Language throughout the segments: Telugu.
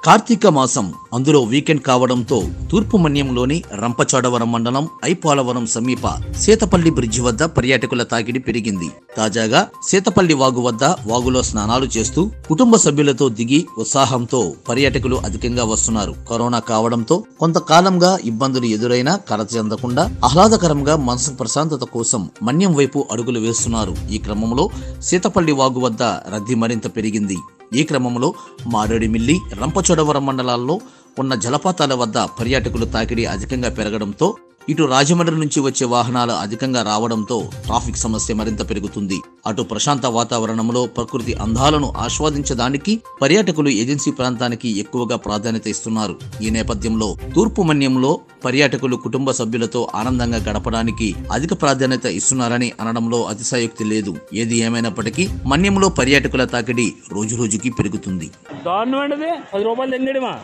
కార్తీక మాసం అందులో వీకెండ్ కావడంతో తూర్పు మన్యంలోని రంపచోడవరం మండలం ఐపాలవరం సమీప సీతపల్లి బ్రిడ్జి వద్ద పర్యాటకుల తాకిడి పెరిగింది తాజాగా సీతపల్లి వాగు వద్ద వాగులో స్నానాలు చేస్తూ కుటుంబ సభ్యులతో దిగి ఉత్సాహంతో పర్యాటకులు అధికంగా వస్తున్నారు కరోనా కావడంతో కొంతకాలంగా ఇబ్బందులు ఎదురైనా కర చెందకుండా ఆహ్లాదకరంగా మనసు ప్రశాంతత కోసం మన్యం వైపు అడుగులు వేస్తున్నారు ఈ క్రమంలో సీతపల్లి వాగు వద్ద రద్దీ మరింత పెరిగింది ఈ క్రమంలో మారేడుమిల్లి రంపచోడవరం మండలాల్లో ఉన్న జలపాతాల వద్ద పర్యాటకులు తాకిడి అధికంగా పెరగడంతో ఇటు రాజమండ్రి నుంచి వచ్చే వాహనాలు అధికంగా రావడంతో ట్రాఫిక్ సమస్య మరింత పెరుగుతుంది అటు ప్రశాంత వాతావరణంలో ప్రకృతి అందాలను ఆస్వాదించడానికి పర్యాటకులు ఏజెన్సీ ప్రాంతానికి ఎక్కువగా ప్రాధాన్యత ఇస్తున్నారు ఈ నేపథ్యంలో తూర్పు మన్యంలో పర్యాటకులు కుటుంబ సభ్యులతో ఆనందంగా గడపడానికి అధిక ప్రాధాన్యత ఇస్తున్నారని అనడంలో అతిశయోక్తి లేదు ఏది ఏమైనప్పటికీ మన్యంలో పర్యాటకుల తాకిడి రోజురోజుకి పెరుగుతుంది దారుణం అండి పది రూపాయలు తెంగడమా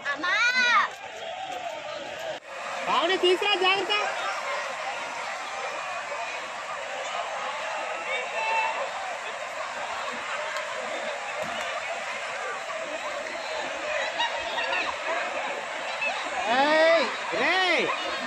ఆవిడ తీసుకురా జాగ్రత్త ఏయ్, రేయ్.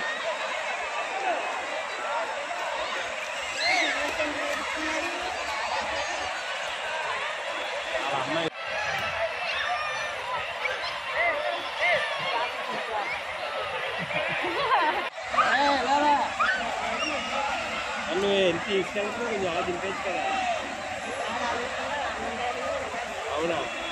ఏయ్, లేవా. నన్ను ఎంత తీసుకెళ్తే కొంచెం అలా దింపేసి కదా అవునా